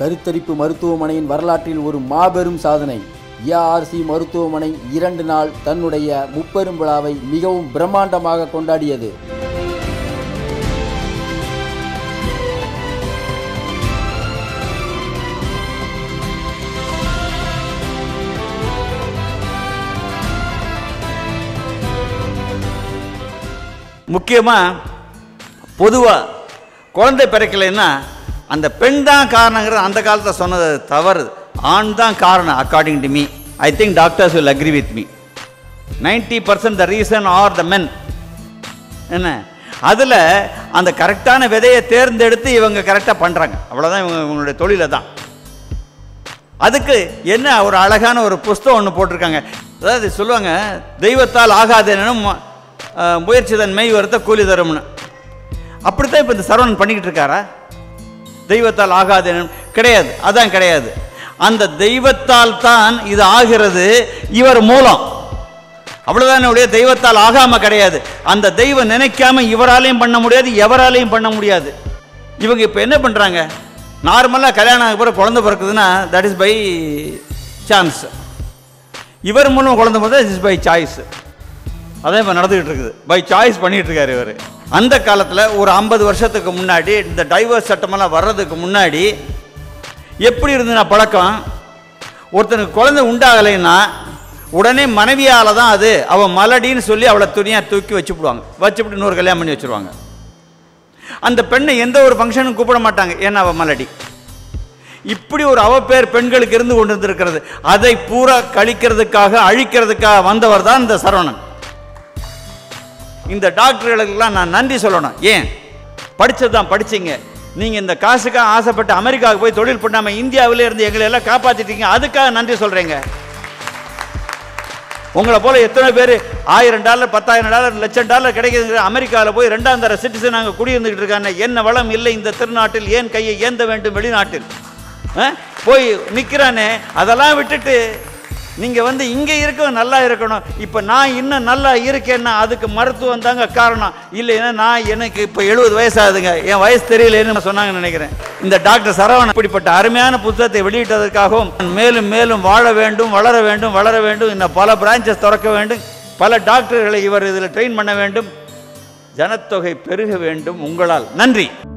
கருத்தரிப்பு மருத்துவமனையின் வரலாற்றில் ஒரு மாபெரும் சாதனை ஏஆர்சி மருத்துவமனை இரண்டு நாள் தன்னுடைய முப்பெரும் விழாவை மிகவும் பிரம்மாண்டமாக கொண்டாடியது முக்கியமாக பொதுவாக குழந்தை பிறக்கலைன்னா அந்த பெண் தான் காரணங்கிறது அந்த காலத்தில் சொன்னது தவறு ஆண் தான் காரணம் according to me I think doctors will agree with me ninety percent the reason are the men என்ன அதில் அந்த கரெக்டான விதையை தேர்ந்தெடுத்து இவங்க கரெக்டாக பண்ணுறாங்க அவ்வளோதான் இவங்க இவங்களுடைய தொழிலை தான் அதுக்கு என்ன ஒரு அழகான ஒரு புஸ்தகம் ஒன்று போட்டிருக்காங்க அதாவது சொல்லுவாங்க தெய்வத்தால் ஆகாதேனும் அஹ், முயற்சி தன் மெய் வருத்த கூலி தரும்னு அப்படித்தான் இப்போ இந்த சரவணன் பண்ணிக்கிட்டு இருக்காரா தெய்வத்தால் ஆகாதேனும் கிடையாது அதான் கிடையாது அந்த தெய்வத்தால் தான் இது ஆகிறது இவர் மூலம் அவ்வளவுதானே ஒழிய தெய்வத்தால் ஆகாம கிடையாது அந்த தெய்வம் நினைக்காம இவராலையும் பண்ண முடியாது எவராலையும் பண்ண முடியாது இவங்க இப்போ என்ன பண்றாங்க நார்மலாக கல்யாணம் ஆக பிறகு குழந்தை பிறக்குதுன்னா தட் இஸ் பை சான்ஸ் இவர் மூலம் குழந்தை பிறந்தா இஸ் பை சாய்ஸ் அதான் இப்போ நடந்துகிட்டு இருக்குது பை சாய்ஸ் பண்ணிட்டு இருக்காரு இவர் அந்த காலத்தில் ஒரு ஐம்பது வருஷத்துக்கு முன்னாடி இந்த டைவர்ஸ் சட்டமெல்லாம் வர்றதுக்கு முன்னாடி எப்படி இருந்ததுன்னா பழக்கம் ஒருத்தனுக்கு குழந்தை உண்டாகலைன்னா உடனே மனைவியால் தான் அது அவன் மலடின்னு சொல்லி அவளை துணியாக தூக்கி வச்சுப்புடுவாங்க வச்சுப்புட்டு இன்னொரு கல்யாணம் பண்ணி வச்சுருவாங்க அந்த பெண்ணை எந்த ஒரு ஃபங்க்ஷனும் கூப்பிட மாட்டாங்க ஏன்னா அவள் மலடி இப்படி ஒரு அவப்பேர் பெண்களுக்கு இருந்து கொண்டு இருந்திருக்கிறது அதை பூரா கழிக்கிறதுக்காக அழிக்கிறதுக்காக வந்தவர் தான் இந்த சரவணன் இந்த டாக்டர்களுக்கெல்லாம் நான் நன்றி சொல்லணும் ஏன் படிச்சது தான் படிச்சீங்க நீங்கள் இந்த காசுக்காக ஆசைப்பட்டு அமெரிக்காவுக்கு போய் தொழில் பண்ணாமல் இந்தியாவிலே இருந்து எங்களை எல்லாம் காப்பாற்றிட்டீங்க அதுக்காக நன்றி சொல்கிறேங்க உங்களை போல எத்தனை பேர் ஆயிரம் டாலர் பத்தாயிரம் டாலர் லட்சம் டாலர் கிடைக்குதுங்கிற அமெரிக்காவில் போய் ரெண்டாம் தர சிட்டிசன் அங்கே குடியிருந்துகிட்டு இருக்காங்க என்ன வளம் இல்லை இந்த திருநாட்டில் ஏன் கையை ஏந்த வேண்டும் வெளிநாட்டில் ஆ? போய் நிற்கிறானே அதெல்லாம் விட்டுட்டு நீங்கள் வந்து இங்கே இருக்கவும் நல்லா இருக்கணும் இப்போ நான் இன்னும் நல்லா இருக்கேன்னா அதுக்கு மருத்துவம் தாங்க காரணம் இல்லைன்னா நான் எனக்கு இப்போ எழுபது வயசாகுதுங்க என் வயசு தெரியலன்னு சொன்னாங்கன்னு நினைக்கிறேன் இந்த டாக்டர் சரவணன் இப்படிப்பட்ட அருமையான புத்தகத்தை வெளியிட்டதற்காகவும் மேலும் மேலும் வாழ வேண்டும் வளர வேண்டும் வளர வேண்டும் இன்னும் பல பிரான்ச்சஸ் திறக்க வேண்டும் பல டாக்டர்களை இவர் இதில் ட்ரெயின் பண்ண வேண்டும் ஜனத்தொகை பெருக வேண்டும் உங்களால் நன்றி